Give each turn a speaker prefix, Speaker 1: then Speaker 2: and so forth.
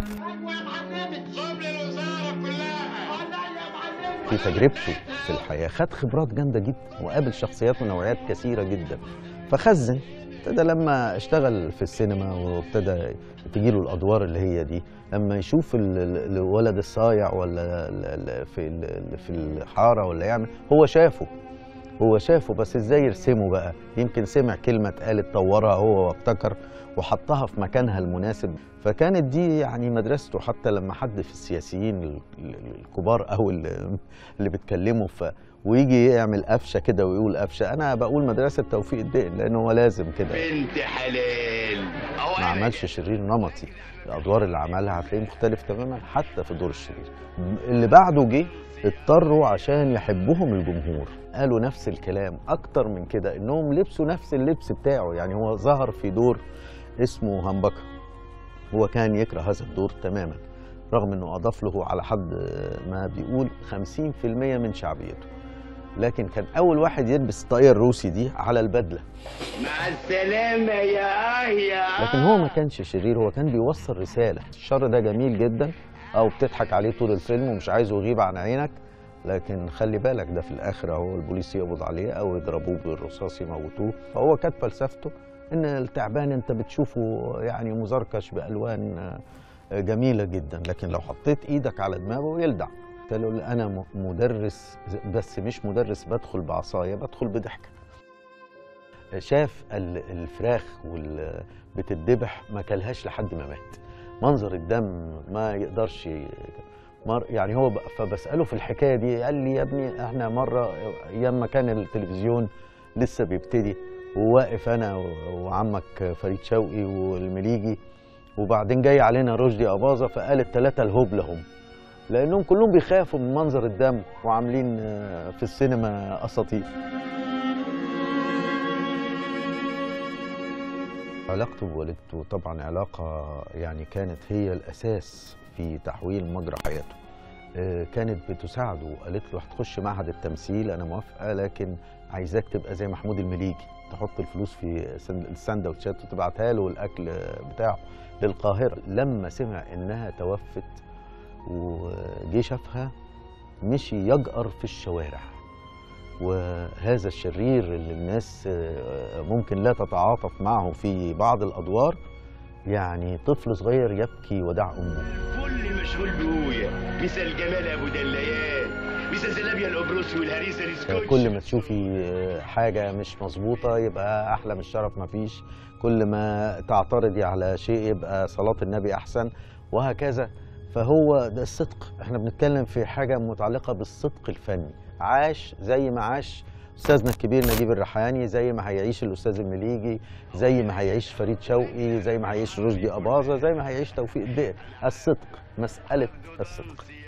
Speaker 1: في تجربته في الحياه خد خبرات جامده جدا وقابل شخصيات ونوعيات كثيره جدا فخزن ابتدى لما اشتغل في السينما وابتدى تجيله الادوار اللي هي دي لما يشوف ال- ال- الولد الصايع ولا ال- ال- في ال- في الحاره ولا يعمل هو شافه هو شافه بس ازاي يرسمه بقى يمكن سمع كلمه اتقالت طورها هو وابتكر وحطها في مكانها المناسب فكانت دي يعني مدرسته حتى لما حد في السياسيين ال- ال- الكبار او اللي اللي بيتكلموا ف ويجي يعمل قفشه كده ويقول قفشه انا بقول مدرسه توفيق الدقن لان هو لازم كده
Speaker 2: بنت حلال
Speaker 1: ما عملش شرير نمطي الادوار اللي عملها هتلاقيه مختلف تماما حتى في دور الشرير اللي بعده جه اضطروا عشان يحبهم الجمهور قالوا نفس الكلام اكتر من كده انهم لبسوا نفس اللبس بتاعه يعني هو ظهر في دور اسمه همبكه هو كان يكره هذا الدور تماما رغم انه اضاف له على حد ما بيقول 50% من شعبيته لكن كان اول واحد يلبس الطاقيه الروسي دي على البدله
Speaker 2: مع السلامة يا اه يا
Speaker 1: لكن هو ما كانش شرير هو كان بيوصل رسالة الشر ده جميل جدا أو بتضحك عليه طول الفيلم ومش عايزه يغيب عن عينك لكن خلي بالك ده في الآخر هو البوليس يقبض عليه أو يضربوه بالرصاص يموتوه فهو كانت فلسفته إن التعبان أنت بتشوفه يعني مزركش بألوان آه، جميلة جدا لكن لو حطيت إيدك على دماغه يلدع قلت له أنا م- مدرس بس مش مدرس بدخل بعصاية بدخل بضحكة شاف ال- الفراخ وال بتتذبح ما كلهاش لحد ما مات منظر الدم ما يقدرش ي- مر يعني هو بقى فبساله في الحكايه دي قال لي يا ابني احنا مره ايام ما كان التلفزيون لسه بيبتدي وواقف انا و- وعمك فريد شوقي والمليجي وبعدين جاي علينا رشدي اباظه فقال الثلاثه الهبل هم لانهم كلهم بيخافوا من منظر الدم وعاملين آه، في السينما اساطير علاقته بوالدته طبعا علاقة يعني كانت هي الأساس في تحويل مجرى حياته آه، كانت بتساعده قالت له هتخش معهد التمثيل أنا موافقة لكن عايزاك تبقى زي محمود المليجي تحط الفلوس في سند- السندوتشات وتبعتها له الأكل بتاعه للقاهرة لما سمع إنها توفت وجه شافها مشي يجأر في الشوارع وهذا الشرير اللي الناس آه، ممكن لا تتعاطف معه في بعض الادوار يعني طفل صغير يبكي وداع امه
Speaker 2: كل مشغول بويا مثل جمال ابو دليات مثل زلابيا القبرصي والهريسه الاسكوتش
Speaker 1: كل ما تشوفي آه، حاجه مش مظبوطه يبقى احلى من الشرف ما فيش كل ما تعترضي على شيء يبقى صلاه النبي احسن وهكذا فهو ده الصدق احنا بنتكلم في حاجه متعلقه بالصدق الفني عاش زي ما عاش استاذنا الكبير نجيب الريحاني زي ما هيعيش الاستاذ المليجي زي ما هيعيش فريد شوقي زي ما هيعيش رشدي اباظه زي ما هيعيش توفيق الدقن الصدق مساله الصدق